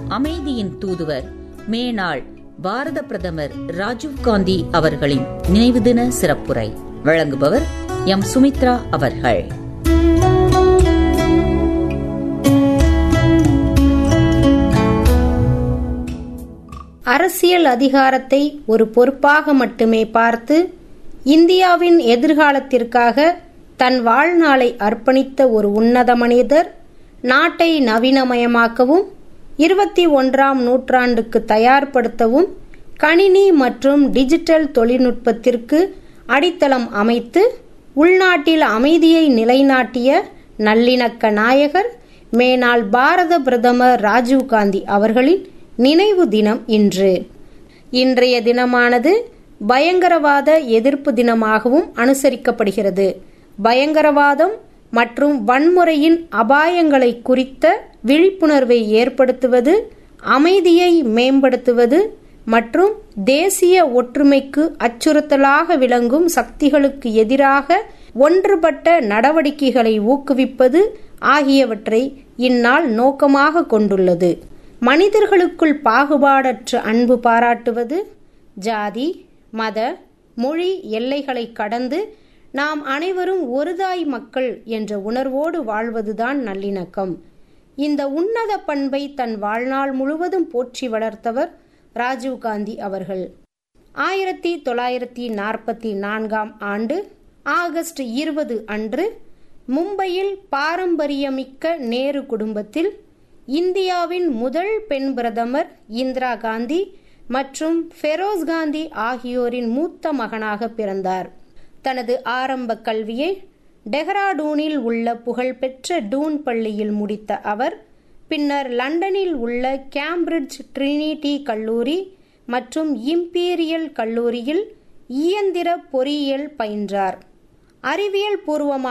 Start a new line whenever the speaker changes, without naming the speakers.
அமைதியின் தூதுவர் மேனாள் பாரத பிரதமர் ராஜீவ்காந்தி அவர்களின் நினைவு தின சிறப்புரை வழங்குபவர் எம் சுமித்ரா அவர்கள்
அரசியல் அதிகாரத்தை ஒரு பொறுப்பாக மட்டுமே பார்த்து இந்தியாவின் எதிர்காலத்திற்காக தன் வாழ்நாளை அர்ப்பணித்த ஒரு உன்னத மனிதர் நாட்டை நவீனமயமாக்கவும் இருபத்தி ஒன்றாம் நூற்றாண்டுக்கு தயார்படுத்தவும் கணினி மற்றும் டிஜிட்டல் தொழில்நுட்பத்திற்கு அடித்தளம் அமைத்து உள்நாட்டில் அமைதியை நிலைநாட்டிய நல்லிணக்க நாயகர் மேனாள் பாரத பிரதமர் ராஜீவ்காந்தி அவர்களின் நினைவு தினம் இன்று இன்றைய தினமானது பயங்கரவாத எதிர்ப்பு தினமாகவும் அனுசரிக்கப்படுகிறது பயங்கரவாதம் மற்றும் வன்முறையின் அபாயங்களை குறித்த விழிப்புணர்வை ஏற்படுத்துவது அமைதியை மேம்படுத்துவது மற்றும் தேசிய ஒற்றுமைக்கு அச்சுறுத்தலாக விளங்கும் சக்திகளுக்கு எதிராக ஒன்றுபட்ட நடவடிக்கைகளை ஊக்குவிப்பது ஆகியவற்றை இந்நாள் நோக்கமாக கொண்டுள்ளது மனிதர்களுக்குள் பாகுபாடற்ற அன்பு பாராட்டுவது ஜாதி மத மொழி எல்லைகளை கடந்து நாம் அனைவரும் ஒருதாய் மக்கள் என்ற உணர்வோடு வாழ்வதுதான் நல்லிணக்கம் இந்த உன்னத பண்பை தன் வாழ்நாள் முழுவதும் போற்றி வளர்த்தவர் ராஜீவ்காந்தி அவர்கள் ஆயிரத்தி தொள்ளாயிரத்தி நாற்பத்தி நான்காம் ஆண்டு ஆகஸ்ட் இருபது அன்று மும்பையில் பாரம்பரியமிக்க நேரு குடும்பத்தில் இந்தியாவின் முதல் பெண் பிரதமர் இந்திரா காந்தி மற்றும் ஃபெரோஸ் காந்தி ஆகியோரின் மூத்த மகனாக பிறந்தார் தனது ஆரம்ப கல்வியை டெஹ்ராடூனில் உள்ள புகழ்பெற்ற டூன் பள்ளியில் முடித்த அவர் பின்னர் லண்டனில் உள்ள கேம்பிரிட்ஜ் ட்ரினிட்டி கல்லூரி மற்றும் இம்பீரியல் கல்லூரியில் இயந்திர பொறியியல் பயின்றார் அறிவியல் பூர்வமாக